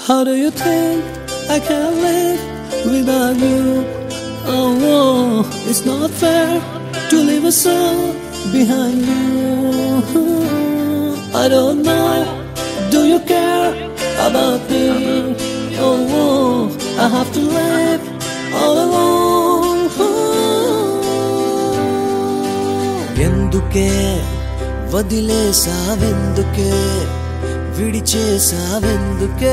How do you think I can live without you? Oh, oh, it's not fair to leave a soul behind you. I don't know, do you care about me? Oh, oh I have to live all alone. ఎందుకే వదిలేసావెందుకే విడిచేసావెందుకే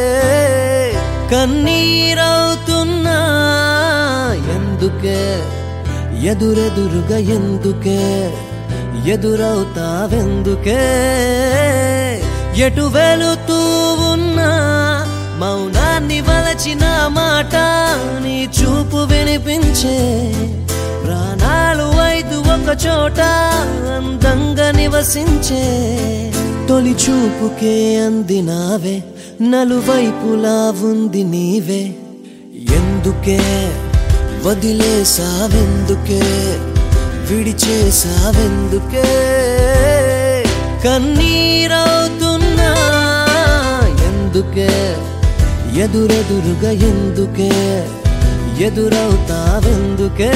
కన్నీరవుతున్నా ఎందుకే ఎదురెదురుగా ఎందుకే ఎదురవుతావెందుకే ఎటు వెళుతూ ఉన్నా మౌనాన్ని వలచిన మాట నీ చూపు వినిపించే ప్రాణాలు ఐదు ఒక చోట అందంగా నివసించే తొలి చూపుకే అందినావే నలువైపులా ఉంది నీవే ఎందుకే వదిలేసావెందుకే విడిచేసావెందుకే కన్నీరవుతున్నా ఎందుకే ఎదురెదురుగా ఎందుకే ఎదురవుతావెందుకే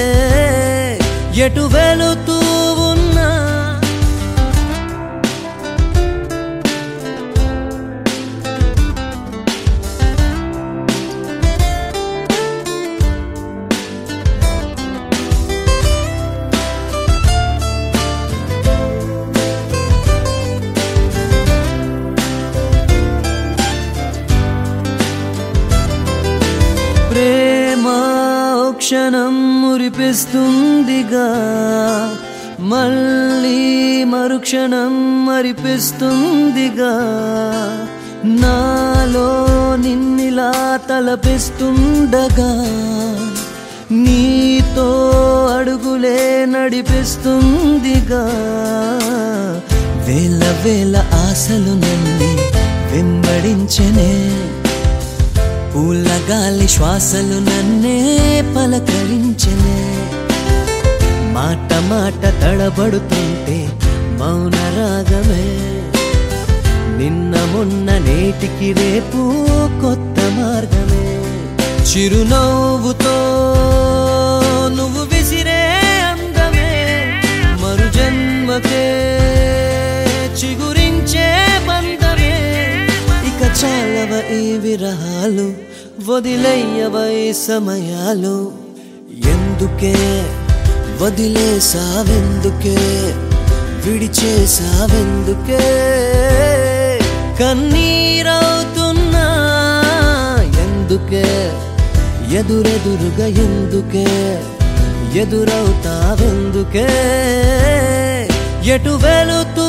ఎటు వెళుతూ ఉన్నా ప్రేమ ఓ క్షణం మురిపిస్తుందిగా మళ్ళీ మరుక్షణం మరిపిస్తుందిగా నాలో నిన్నిలా తలపిస్తుండగా నీతో అడుగులే నడిపిస్తుందిగా వేల వేల ఆశలు నన్ను వెంబడించనే పూల గాలి శ్వాసలు నన్నే పలకరించనే మాట మాట తడబడుతుంటే మౌన రాగమే నిన్న మొన్న నేటికి రేపు కొత్త మార్గమే చిరునవ్వుతో నువ్వు విసిరే అందమే మరు జన్మకే చిగురించే బంధమే ఇక చాలవ ఈ విరహాలు వదిలయ్యవ ఈ సమయాలు ఎందుకే వదిలేసావెందుకే విడిచేసావెందుకే కన్నీరవుతున్నా ఎందుకే ఎదురెదురుగా ఎందుకే ఎదురవుతావెందుకే ఎటు వెళుతూ